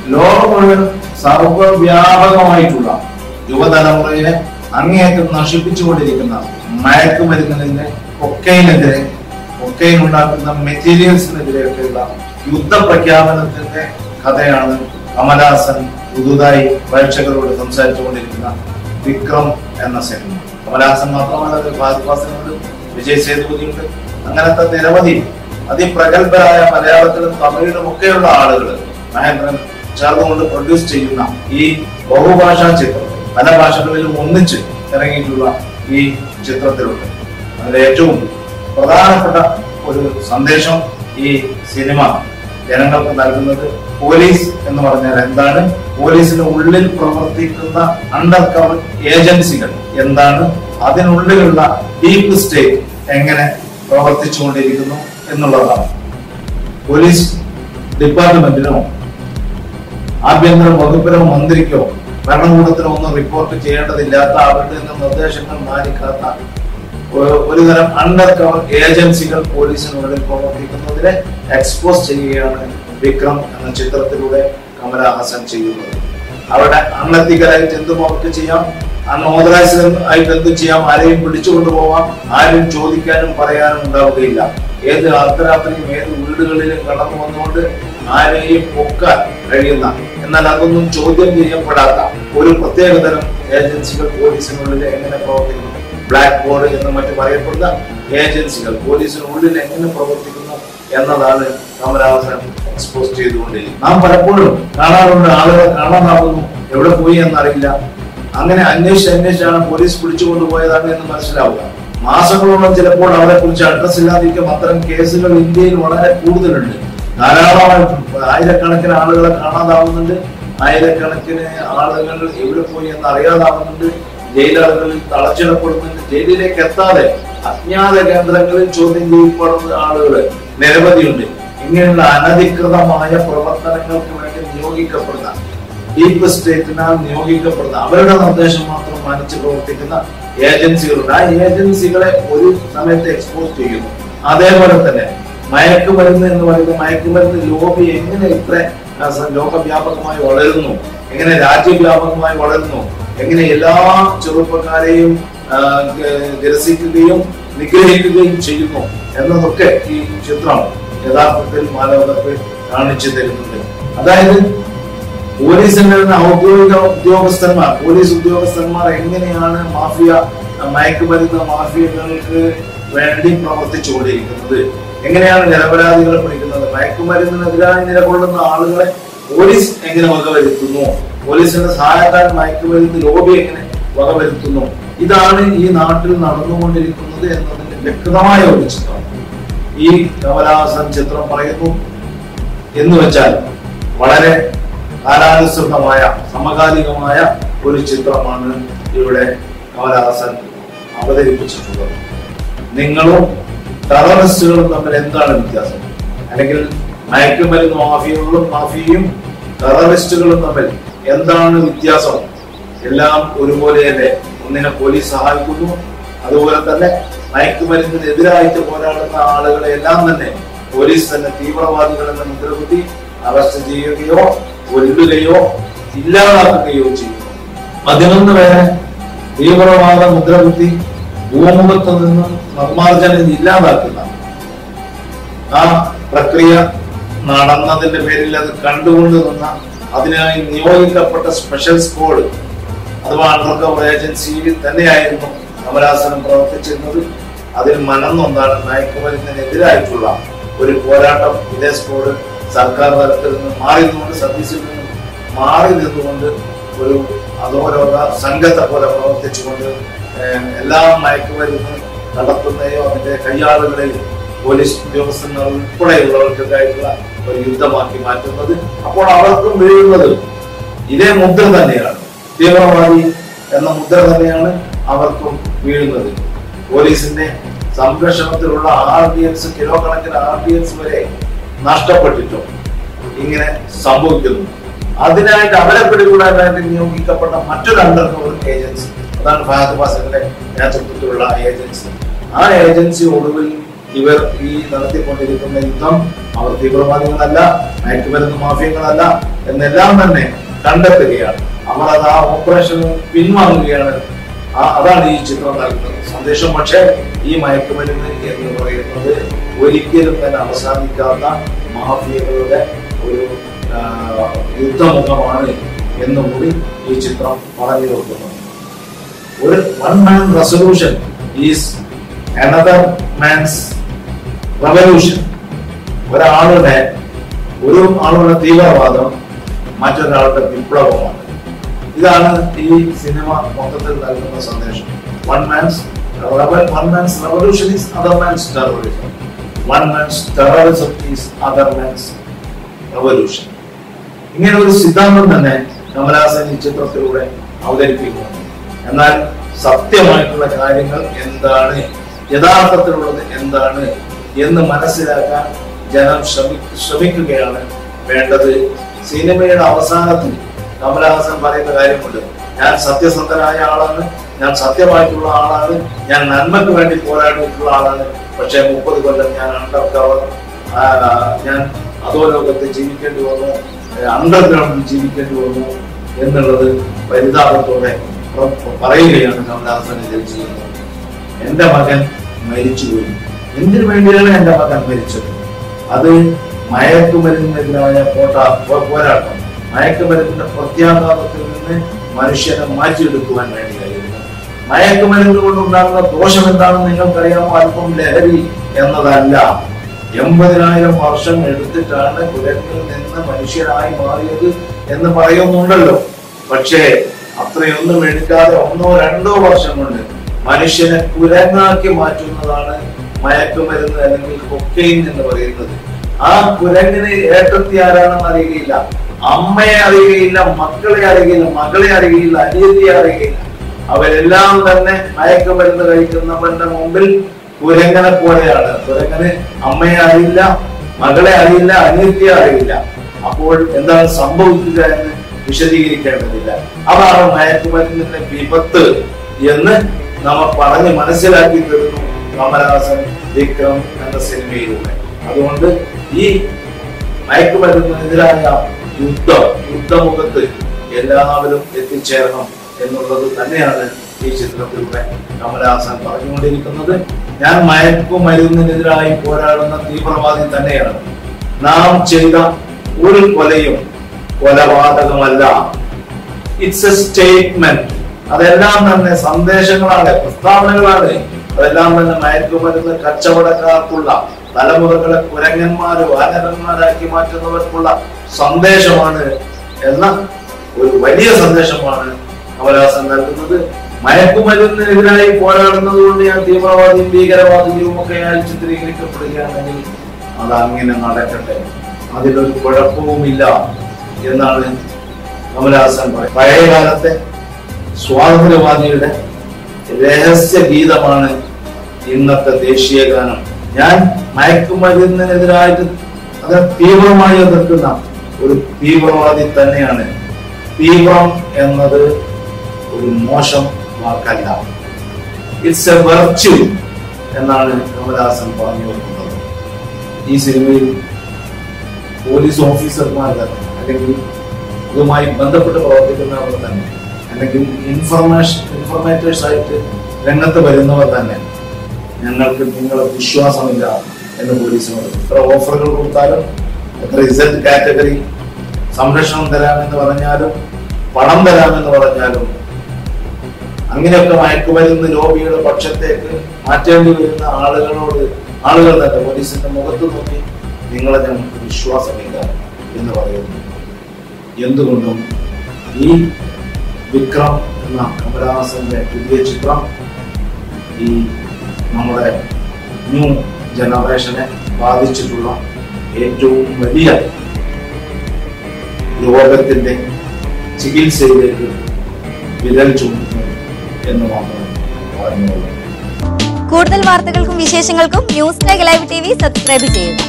ലോകം മുഴുവൻ സർവ്വവ്യാപകമായിട്ടുള്ള യുവതലമുറയെ അങ്ങേയറ്റം നശിപ്പിച്ചുകൊണ്ടിരിക്കുന്ന മയക്കുമരുന്നിനെ ഒക്കെയിനെതിരെ ഒക്കെയിൽ ഉണ്ടാക്കുന്ന മെറ്റീരിയൽസിനെതിരെയൊക്കെയുള്ള യുദ്ധപ്രഖ്യാപനത്തിന്റെ കഥയാണ് കമലഹാസൻ പുതുതായി പ്രേക്ഷകരോട് സംസാരിച്ചുകൊണ്ടിരിക്കുന്ന വിക്രം എന്ന സിനിമ കമലഹാസൻ മാത്രമല്ല അതിൽ ഫഹദ് ഫാസിലുണ്ട് വിജയ് സേതുപതിയുണ്ട് അങ്ങനത്തെ നിരവധി അതിപ്രഗത്ഭരായ മലയാളത്തിലും തമിഴിലും ഒക്കെയുള്ള ആളുകൾ മഹേന്ദ്രൻ ചേർന്നുകൊണ്ട് പ്രൊഡ്യൂസ് ചെയ്യുന്ന ഈ ബഹുഭാഷാ ചിത്രം പല ഭാഷകളിലും ഒന്നിച്ച് ഇറങ്ങിയിട്ടുള്ള ഈ ചിത്രത്തിലുണ്ട് അതിൽ ഏറ്റവും പ്രധാനപ്പെട്ട ഒരു സന്ദേശം ഈ സിനിമ ജനങ്ങൾക്ക് നൽകുന്നത് പോലീസ് എന്ന് പറഞ്ഞാൽ എന്താണ് പോലീസിന് ഉള്ളിൽ പ്രവർത്തിക്കുന്ന അണ്ടർ കവർ ഏജൻസികൾ എന്താണ് അതിനുള്ളിലുള്ള ഡീപ്പ് സ്റ്റേറ്റ് എങ്ങനെ പ്രവർത്തിച്ചുകൊണ്ടിരിക്കുന്നു എന്നുള്ളതാണ് പോലീസ് ഡിപ്പാർട്ട്മെന്റിനോ ആഭ്യന്തര വകുപ്പിനോ മന്ത്രിക്കോ ഭരണകൂടത്തിനോ ഒന്നും റിപ്പോർട്ട് ചെയ്യേണ്ടതില്ലാത്ത അവരുടെ നിന്ന് നിർദ്ദേശങ്ങൾ മാനിക്കാത്ത ഒരു- ഒരുതരം അണ്ടർ കവർ ഏജൻസികൾ പോലീസിനുള്ളിൽ പ്രവർത്തിക്കുന്നതിനെ എക്സ്പോസ് ചെയ്യുകയാണ് വിക്രം എന്ന ചിത്രത്തിലൂടെ കമലഹാസൻ ചെയ്യുന്നത് അവിടെ അൺഎത്തിക്കലായിട്ട് എന്തും അവർക്ക് ചെയ്യാം അൺഓതറൈസ്ഡ് ആയിട്ട് എന്തും ചെയ്യാം ആരെയും പിടിച്ചുകൊണ്ടു പോവാം ആരും ചോദിക്കാനും പറയാനും ഉണ്ടാവുകയില്ല ഏത് അർദ്ധരാത്രിയും ഏത് വീടുകളിലും കടന്നു വന്നുകൊണ്ട് ആരെയും പൊക്കാൻ കഴിയുന്ന എന്നാൽ അതൊന്നും ചോദ്യം ചെയ്യപ്പെടാത്ത ഒരു പ്രത്യേകതരം ഏജൻസികൾ പോലീസിനുള്ളിൽ എങ്ങനെ പ്രവർത്തിക്കുന്നു ബ്ലാക്ക് ബോർഡ് എന്ന് മറ്റു പറയപ്പെടുന്ന ഏജൻസികൾ പോലീസിനുള്ളിൽ എങ്ങനെ പ്രവർത്തിക്കുന്നു എന്നതാണ് കമലഹാസൻ എക്സ്പോസ് ചെയ്തുകൊണ്ടിരിക്കുന്നത് നാം പലപ്പോഴും കാണാറുണ്ട് ആളുകൾ കാണാനാവുന്നു എവിടെ പോയി എന്നറിയില്ല അങ്ങനെ അന്വേഷിച്ച് അന്വേഷിച്ചാണ് പോലീസ് പിടിച്ചുകൊണ്ടുപോയതാണ് എന്ന് മനസ്സിലാവുക മാസങ്ങളോളം ചിലപ്പോൾ അവരെ കുറിച്ച് അഡ്രസ് ഇല്ലാതിരിക്കും അത്തരം കേസുകൾ ഇന്ത്യയിൽ വളരെ കൂടുതലുണ്ട് ധാരാളമായിട്ടുണ്ട് ആയിരക്കണക്കിന് ആളുകളെ കാണാതാവുന്നുണ്ട് ആയിരക്കണക്കിന് ആളുകൾ എവിടെ പോയി എന്ന് അറിയാതാവുന്നുണ്ട് ജയിലുകളിൽ തളച്ചിടപ്പെടുന്നുണ്ട് ജയിലിലേക്ക് എത്താതെ അജ്ഞാത കേന്ദ്രങ്ങളിൽ ചോദ്യം ചെയ്യപ്പെടുന്ന ആളുകൾ നിരവധിയുണ്ട് ഇങ്ങനെയുള്ള അനധികൃതമായ പ്രവർത്തനങ്ങൾക്ക് വേണ്ടി നിയോഗിക്കപ്പെടുന്ന ഡീപ്പ് സ്റ്റേറ്റിനാൽ നിയോഗിക്കപ്പെടുന്ന അവരുടെ നിർദ്ദേശം മാത്രം മാനിച്ച് പ്രവർത്തിക്കുന്ന ഏജൻസികളുണ്ട് ആ ഏജൻസികളെ ഒരു സമയത്ത് എക്സ്പോസ് ചെയ്യുന്നു അതേപോലെ തന്നെ മയക്കുമരുന്ന് എന്ന് പറയുന്ന മയക്കുമരുന്ന് ലോബി എങ്ങനെ ഇത്ര ആ, സ- ലോകവ്യാപകമായി വളരുന്നു എങ്ങനെ രാജ്യവ്യാപകമായി വളരുന്നു എങ്ങനെ എല്ലാ ചെറുപ്പക്കാരെയും ആ, ഗ- നിരസിക്കുകയും നിഗ്രഹിക്കുകയും ചെയ്യുന്നു എന്നതൊക്കെ ഈ ചിത്രം യഥാർത്ഥത്തിൽ മാനവർക്ക് കാണിച്ചു തരുന്നുണ്ട് അതായത് പോലീസിന്റെ തന്നെ ഔദ്യോഗിക ഉദ്യോഗസ്ഥന്മാർ പോലീസ് ഉദ്യോഗസ്ഥന്മാർ എങ്ങനെയാണ് മാഫിയ മയക്കുമരുന്ന് മാഫിയകൾക്ക് വേണ്ടി പ്രവർത്തിച്ചുകൊണ്ടിരിക്കുന്നത് എങ്ങനെയാണ് നിരപരാധികളെ പിടിക്കുന്നത് മയക്കുമരുന്നിനെതിരായി നിലകൊള്ളുന്ന ആളുകളെ പോലീസ് എങ്ങനെ വകവരുത്തുന്നു പോലീസിന്റെ സഹായത്താൽ മയക്കുമരുന്ന് ലോബി എങ്ങനെ വകവരുത്തുന്നു ഇതാണ് ഈ നാട്ടിൽ നടന്നുകൊണ്ടിരിക്കുന്നത് എന്നതിന്റെ വ്യക്തമായ ഒരു ചിത്രം ഈ കമലഹാസൻ ചിത്രം പറയുന്നു എന്ന് വെച്ചാൽ വളരെ കാലാനുസൃതമായ സമകാലികമായ ഒരു ചിത്രമാണ് ഇവിടെ കമലഹാസൻ അവതരിപ്പിച്ചിട്ടുള്ളത് നിങ്ങളും ടെററിസ്റ്റുകളും തമ്മിൽ എന്താണ് വ്യത്യാസം അല്ലെങ്കിൽ മയക്കുമരുന്ന് മാഫിയകളും മാഫിയയും ടെററിസ്റ്റുകളും തമ്മിൽ എന്താണ് വ്യത്യാസം എല്ലാം ഒരുപോലെയല്ലേ ഒന്നിനെ പോലീസ് സഹായിക്കുന്നു അതുപോലെ തന്നെ മയക്കുമരുന്നിനെതിരായിട്ട് പോരാടുന്ന ആളുകളെ എല്ലാം തന്നെ പോലീസ് തന്നെ തീവ്രവാദികളെന്ന് മുദ്രകുത്തി അറസ്റ്റ് ചെയ്യുകയോ കൊല്ലുകയോ ഇല്ലാതാക്കുകയോ ചെയ്യുന്നു പതിനൊന്ന് പേരെ തീവ്രവാദ മുദ്രകുത്തി ഭൂമുഖത്ത് നിന്ന് നിർമ്മാർജ്ജനം ഇല്ലാതാക്കുന്ന ആ പ്രക്രിയ നടന്നതിന്റെ പേരിൽ അത് കണ്ടുകൊണ്ട് നിന്ന അതിനായി നിയോഗിക്കപ്പെട്ട സ്പെഷ്യൽ സ്ക്വാഡ് അഥവാ അണ്ടർകവർ ഏജൻസിയിൽ തന്നെയായിരുന്നു കമലാസനം പ്രവർത്തിച്ചിരുന്നത് അതിൽ മനന്നൊന്നാണ് മയക്കുമരുന്നിനെതിരായിട്ടുള്ള ഒരു പോരാട്ടം ഇതേ സ്ക്വാഡ് സർക്കാർ തലത്തിൽ നിന്ന് മാറി നിന്നുകൊണ്ട് സർവീസിൽ നിന്നും മാറി നിന്നുകൊണ്ട് ഒരു അധോലോക സംഘത്തെ പോലെ പ്രവർത്തിച്ചുകൊണ്ട് ഏഹ്, എല്ലാ മയക്കുമരുന്ന് നടത്തുന്നയോ അതിന്റെ കയ്യാളുകളെയും പോലീസ് ഉദ്യോഗസ്ഥന്മാർ ഉൾപ്പെടെയുള്ളവർക്കെതിരായിട്ടുള്ള ഒരു യുദ്ധമാക്കി മാറ്റുന്നത് അപ്പോൾ അവർക്കും വീഴുന്നത് ഇതേ മുദ്ര തന്നെയാണ് തീവ്രവാദി എന്ന മുദ്ര തന്നെയാണ് അവർക്കും വീഴുന്നത് പോലീസിന്റെ സംരക്ഷണത്തിലുള്ള ആർ ഡി എക്സ് കിലോ കണക്കിന് ആർ ഡി എക്സ് വരെ നഷ്ടപ്പെട്ടിട്ടും ഇങ്ങനെ സംഭവിക്കുന്നു അതിനായിട്ട് അവരെ പിടികൂടാനായിട്ട് നിയോഗിക്കപ്പെട്ട മറ്റൊരു അണ്ടർകവർ ഏജൻസി അതാണ് ഫഹദ് ഫാസിലിന്റെ നേതൃത്വത്തിലുള്ള ഏജൻസി ആ ഏജൻസി ഒടുവിൽ ഇവർ ഈ നടത്തിക്കൊണ്ടിരിക്കുന്ന യുദ്ധം അവർ തീവ്രവാദികളല്ല മയക്കുമരുന്ന് മാഫിയങ്ങളല്ല എന്നെല്ലാം തന്നെ കണ്ടെത്തുകയാണ് അവർ അത് ആ ഓപ്പറേഷൻ പിൻവാങ്ങുകയാണ് ആ- അതാണ് ഈ ചിത്രം നൽകുന്നത് സന്ദേശം പക്ഷേ ഈ മയക്കുമരുന്ന് എന്ന് പറയുന്നത് ഒരിക്കലും തന്നെ അവസാനിക്കാത്ത മാഫിയകളുടെ ഒരു ആ, യുദ്ധമുഖമാണ് എന്നുകൂടി ഈ ചിത്രം പറഞ്ഞു വെക്കുന്നു ഒരു one man resolution is another man's revolution ഒരാളുടെ ഒരു ആളുടെ തീവ്രവാദം മറ്റൊരാളുടെ വിപ്ലവമാണ് ഇതാണ് ഈ സിനിമ മൊത്തത്തിൽ നൽകുന്ന സന്ദേശം one man's one man's revolution is other man's terrorism one man's terrorism is other man's revolution ഇങ്ങനെ ഒരു സിദ്ധാന്തം തന്നെ കമലഹാസൻ ഈ ചിത്രത്തിലൂടെ അവതരിപ്പിക്കുന്നു എന്നാൽ സത്യമായിട്ടുള്ള കാര്യങ്ങൾ എന്താണ് യഥാർത്ഥത്തിലുള്ളത് എന്താണ് എന്ന് മനസ്സിലാക്കാൻ ജനം ശ്രമി ശ്രമിക്കുകയാണ് വേണ്ടത് സിനിമയുടെ അവസാനത്തിൽ കമലഹാസൻ പറയുന്ന കാര്യമുണ്ട് ഞാൻ സത്യസന്ധനായ ആളാണ് ഞാൻ സത്യമായിട്ടുള്ള ആളാണ് ഞാൻ നന്മയ്ക്ക് വേണ്ടി പോരാടിയിട്ടുള്ള ആളാണ് പക്ഷെ മുപ്പത് കൊല്ലം ഞാൻ അണ്ടർ കവർ ഞാൻ അധോലോകത്ത് ജീവിക്കേണ്ടി വന്നു അണ്ടർഗ്രൗണ്ടിൽ ജീവിക്കേണ്ടി വന്നു എന്നുള്ളത് പരിതാപത്തോടെ പ്ര- പറയുകയാണ് കമലഹാസൻ ഇതിൽ ചെയ്യുന്നത് എന്റെ മകൻ മരിച്ചുപോയി എന്തിനു വേണ്ടിയാണ് എന്റെ മകൻ മരിച്ചത് അത് മയക്കുമരുന്നിനെതിരായ പോട്ടാ പോ- പോരാട്ടം മയക്കുമരുന്നിന്റെ പ്രത്യാഘാതത്തിൽ നിന്ന് മനുഷ്യനെ മാറ്റിയെടുക്കുവാൻ വേണ്ടിയായിരുന്നു മയക്കുമരുന്ന് കൊണ്ടുണ്ടാകുന്ന ദോഷം എന്താണെന്ന് നിങ്ങൾക്കറിയാമോ അല്പം ലഹരി എന്നതല്ല എൺപതിനായിരം വർഷം എടുത്തിട്ടാണ് കുരങ്ങിൽ നിന്ന് മനുഷ്യരായി മാറിയത് എന്ന് പറയുന്നുണ്ടല്ലോ പക്ഷേ അത്രയൊന്നും എടുക്കാതെ ഒന്നോ രണ്ടോ വർഷം കൊണ്ട് മനുഷ്യനെ കുരങ്ങാക്കി മാറ്റുന്നതാണ് മയക്കുമരുന്ന് അല്ലെങ്കിൽ കൊക്കൈൻ എന്ന് പറയുന്നത് ആ കുരങ്ങിന് ഏട്ടത്തി ആരാണെന്ന് അറിയുകയില്ല അമ്മയെ അറിയുകയില്ല മക്കളെ അറിയുകയില്ല മകളെ അറിയുകയില്ല അനിയത്തിയെ അറിയുകയില്ല അവരെല്ലാം തന്നെ മയക്കുമരുന്ന് കഴിക്കുന്നവന്റെ മുമ്പിൽ കുരങ്ങനെ പോലെയാണ് കുരങ്ങന് അമ്മയെ അറിയില്ല മകളെ അറിയില്ല അനിയത്തിയെ അറിയില്ല അപ്പോൾ എന്താണ് സംഭവിക്കുക എന്ന് വിശദീകരിക്കേണ്ടതില്ല അതാണ് മയക്കുമരുന്നിന്റെ വിപത്ത് എന്ന് നമ്മൾ പറഞ്ഞ് മനസ്സിലാക്കി തരുന്നു കമലഹാസൻ വിക്രം എന്ന സിനിമയിലൂടെ അതുകൊണ്ട് ഈ മയക്കുമരുന്നിനെതിരായ യുദ്ധം യുദ്ധമുഖത്ത് എല്ലാവരും എത്തിച്ചേരണം എന്നുള്ളത് തന്നെയാണ് ഈ ചിത്രത്തിലൂടെ കമലഹാസൻ പറഞ്ഞുകൊണ്ടിരിക്കുന്നത് ഞാൻ മയക്കുമരുന്നിനെതിരായി പോരാടുന്ന തീവ്രവാദി തന്നെയാണ് നാം ചെയ്ത ഒരു കൊലയും കൊലപാതകമല്ല ഇറ്റ്സ് എ സ്റ്റേറ്റ്മെന്റ് അതെല്ലാം തന്നെ സന്ദേശങ്ങളാണ് പ്രസ്താവനകളാണ് അതെല്ലാം തന്നെ മയക്കുമരുന്ന് കച്ചവടക്കാർക്കുള്ള തലമുറകളെ കുരങ്ങന്മാര് വാനരന്മാരാക്കി മാറ്റുന്നവർക്കുള്ള സന്ദേശമാണ് എന്ന ഒരു വലിയ സന്ദേശമാണ് കമലഹാസൻ നൽകുന്നത് മയക്കുമരുന്നിനെതിരായി പോരാടുന്നത് കൊണ്ട് ഞാൻ തീവ്രവാദിയും ഭീകരവാദിയും ഒക്കെയായി ചിത്രീകരിക്കപ്പെടുകയാണെങ്കിൽ അത് അങ്ങനെ നടക്കട്ടെ അതിലൊരു കുഴപ്പവുമില്ല എന്നാണ് കമലഹാസൻ പറയുന്നത് പഴയ കാലത്തെ സ്വാതന്ത്ര്യവാദിയുടെ രഹസ്യ ഗീതമാണ് ഇന്നത്തെ ദേശീയ ഗാനം ഞാൻ മയക്കുമരുന്നിനെതിരായിട്ട് അത് തീവ്രമായി എതിർക്കുന്ന ഒരു തീവ്രവാദി തന്നെയാണ് തീവ്രം എന്നത് ഒരു മോശം വാക്കല്ല ഇറ്റ്സ് എ വെർച്യു എന്നാണ് കമലഹാസൻ പറഞ്ഞു വെക്കുന്നത് ഈ സിനിമയിൽ പോലീസ് ഓഫീസർമാർ തന്നെ അല്ലെങ്കിൽ ഇതുമായി ബന്ധപ്പെട്ട് പ്രവർത്തിക്കുന്നവർ തന്നെ അല്ലെങ്കിൽ ഇൻഫർമേഷൻ ഇൻഫർമേറ്റേഴ്സ് ആയിട്ട് രംഗത്ത് വരുന്നവർ തന്നെ ഞങ്ങൾക്ക് നിങ്ങളെ വിശ്വാസമില്ല എന്ന് പോലീസിനോട് എത്ര ഓഫറുകൾ കൊടുത്താലും എത്ര റിസൾട്ട് കാറ്റഗറി സംരക്ഷണം തരാമെന്ന് പറഞ്ഞാലും പണം തരാമെന്ന് പറഞ്ഞാലും അങ്ങനെയൊക്കെ മയക്കുമരുന്ന് ലോബിയുടെ പക്ഷത്തേക്ക് മാറ്റേണ്ടി വരുന്ന ആളുകളോട് ആളുകൾ തന്നെ പോലീസിന്റെ മുഖത്ത് നോക്കി നിങ്ങളെ ഞങ്ങൾക്ക് വിശ്വാസമില്ല എന്ന് പറയുന്നു എന്തുകൊണ്ടും ഈ വിക്രം എന്ന കമലഹാസന്റെ പുതിയ ചിത്രം ഈ നമ്മുടെ ന്യൂ ജനറേഷനെ ബാധിച്ചിട്ടുള്ള ഏറ്റവും വലിയ രോഗത്തിന്റെ ചികിത്സയിലേക്ക് വിരൽ ചൂണ്ടുന്നു എന്ന് മാത്രം പറഞ്ഞുകൊള്ളു കൂടുതൽ വാർത്തകൾക്കും വിശേഷങ്ങൾക്കും news tag live T V subscribe ചെയ്യുക